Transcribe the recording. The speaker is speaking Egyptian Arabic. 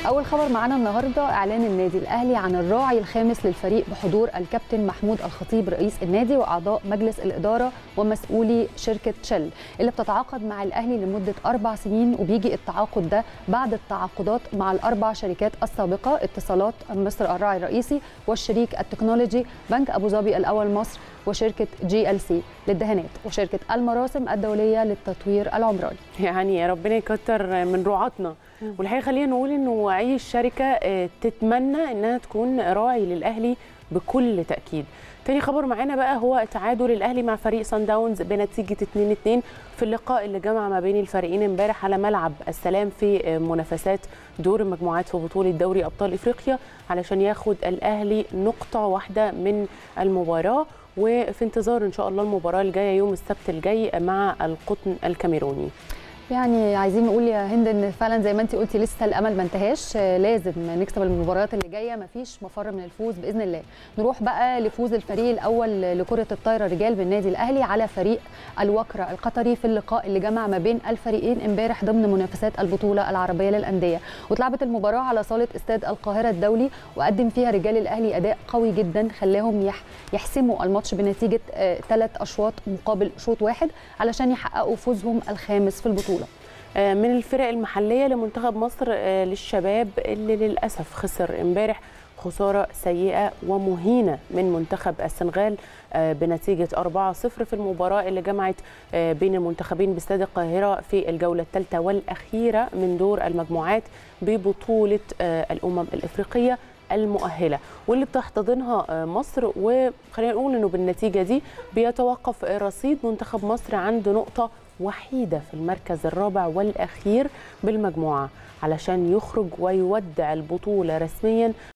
اول خبر معانا النهارده اعلان النادي الاهلي عن الراعي الخامس للفريق بحضور الكابتن محمود الخطيب رئيس النادي واعضاء مجلس الاداره ومسؤولي شركه شل اللي بتتعاقد مع الاهلي لمده اربع سنين وبيجي التعاقد ده بعد التعاقدات مع الاربع شركات السابقه اتصالات مصر الراعي الرئيسي والشريك التكنولوجي بنك ابو ظبي الاول مصر وشركه جي ال سي للدهانات وشركه المراسم الدوليه للتطوير العمراني يعني يا ربنا يكتر من رعاتنا والحقيقه خلينا نقول انه اي شركه آه، تتمنى انها تكون راعي للاهلي بكل تاكيد تاني خبر معانا بقى هو تعادل الاهلي مع فريق سان داونز بنتيجه 2-2 في اللقاء اللي جمع ما بين الفريقين امبارح على ملعب السلام في آه، منافسات دور المجموعات في بطوله دوري ابطال افريقيا علشان ياخد الاهلي نقطه واحده من المباراه وفي انتظار ان شاء الله المباراه الجايه يوم السبت الجاي مع القطن الكاميروني يعني عايزين نقول يا هند ان فعلا زي ما انت قلتي لسه الامل ما انتهاش آه، لازم نكسب المباريات اللي جايه مفيش مفر من الفوز باذن الله نروح بقى لفوز الفريق الاول لكره الطايره رجال بالنادي الاهلي على فريق الوكره القطري في اللقاء اللي جمع ما بين الفريقين امبارح ضمن منافسات البطوله العربيه للانديه واتلعبت المباراه على صاله استاد القاهره الدولي وقدم فيها رجال الاهلي اداء قوي جدا خلاهم يح يحسموا الماتش بنتيجه ثلاث اشواط مقابل شوط واحد علشان يحققوا فوزهم الخامس في البطوله آه، من الفرق المحليه لمنتخب مصر آه، للشباب اللي للاسف خسر امبارح خساره سيئه ومهينه من منتخب السنغال آه، بنتيجه 4-0 في المباراه اللي جمعت آه، بين المنتخبين باستاد القاهره في الجوله الثالثه والاخيره من دور المجموعات ببطوله آه، الامم الافريقيه المؤهله واللي بتحتضنها آه، مصر وخلينا نقول انه بالنتيجه دي بيتوقف رصيد منتخب مصر عند نقطه وحيده في المركز الرابع والاخير بالمجموعه علشان يخرج ويودع البطوله رسميا